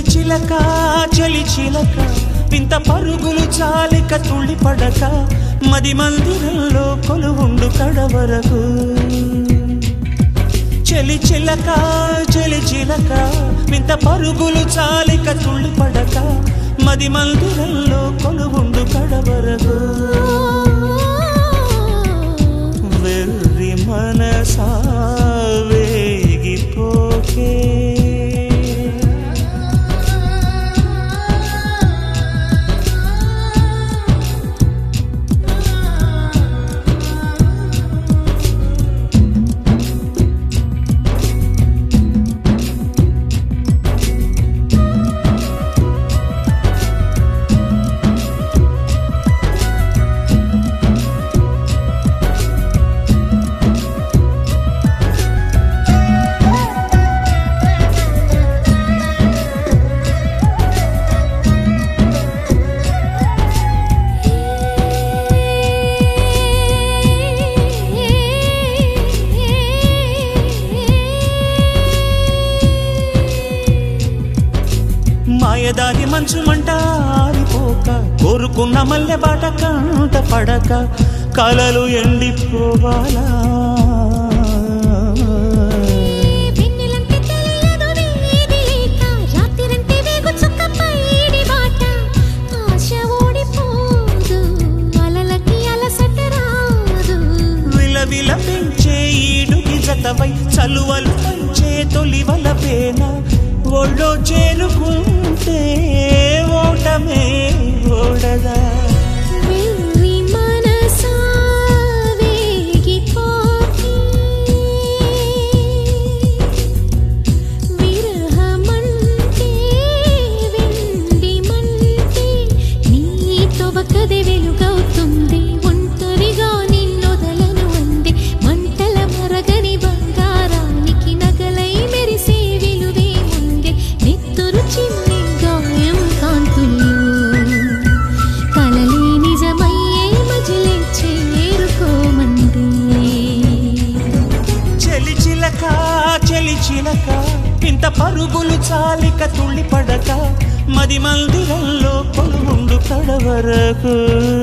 చిలక చలి చిలక వింత పరుగులు చాలిక తుళ్ళి పడక మది మందిరంలో కొలువుండు కడవరకు చెలి చిలక చెలి చిలక వింత పరుగులు చాలిక తుళ్ళి పడక మది మందిరంలో కొలువుండు కడవరకు వెర్రి మనసా వేగిపోకే మాయదారి మంచు మంట ఆరిపోక కోరుకున్న మల్లె బాట కంట పడక కలలు ఎండిపోవాలా వెన్నెలంటే తెలియదు వేడి లేక రాత్రిరంటే వేగు చుక్క పైడి బాట ఆశ ఓడిపోదు అలలకి అలసట రాదు విలవిల పెంచే ఈడుకి జతవై చలువలు పంచే తొలి వలపేన ఒళ్ళో చేరుకుంటే ఓటమే ఓడదా వెర్రి మనసా వేగిపోకి విరహమంటే వెండి మంటే నీతో బక్కదే వెలుగవుతుంది ఒంటరిగా నిన్నొదలను అంది మంటల మరగని బంగారానికి నగలై మెరిసే విలువే ముందే నెత్తురు చిన్ని గాయం కాంతులు కలలే నిజమయ్యే మజిలే చేరుకోమంది చెలి చిలక చెలి చిలక ఇంత పరుగులు చాలిక తుళ్ళి పడక మది మందిరంలో కొలువుండు కడవరకు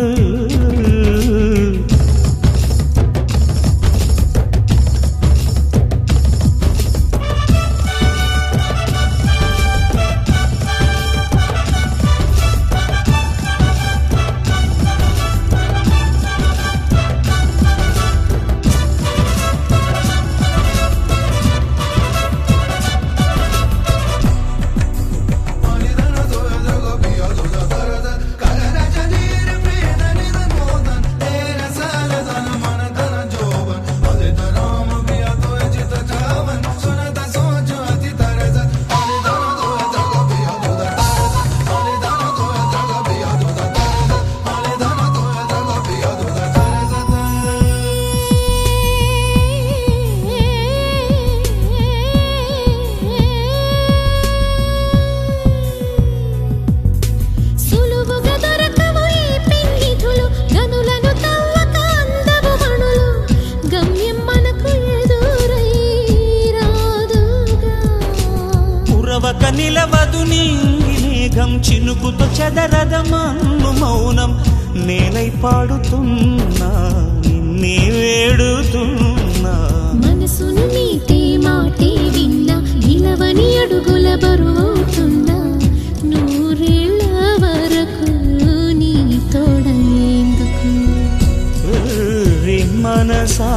సులువుగా దొరకవు ఈ పెన్నిధులు గనులను తవ్వక అందవు మణులు గమ్యం మనకు ఎదురై రాదుగా ఉరవక నిలవదు నీంగి మేఘం చినుకుతో చెదరద మన్ను మౌనం నేనై పాడుతున్నా నిన్నే వేడుతున్నా మనసును మీటే మాటే విన్నా నిలవని అడుగుల బరువవుతున్నా నూరేళ్ల వరకు నీ తోడేందుకు వెర్రి మనసా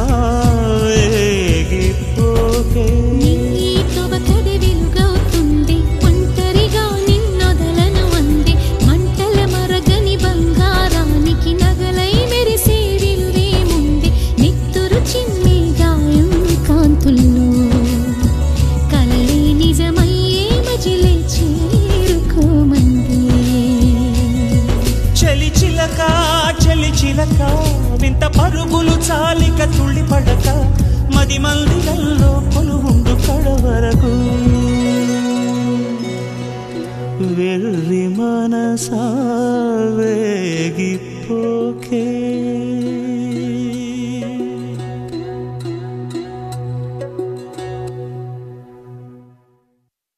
వేగిపోకే నీతో బకది వెలుగవుతుంది ఒంటరిగా నిన్నొదలను అంది మంటల మరగని బంగారానికి నగలై మెరిసే విలువే ముందే నిత్తురు చిన్ని గాయం కాంతుల్లో కలలే నిజమయ్యే మజిలే చేరుకోమంది చలి చిలక చలి చిలక వింత పరుగులు చాలిక తుళ్ళి పడక మది మందిరంలో కొలువుండు కడవరకు వెర్రి మనసా వేగిపోకే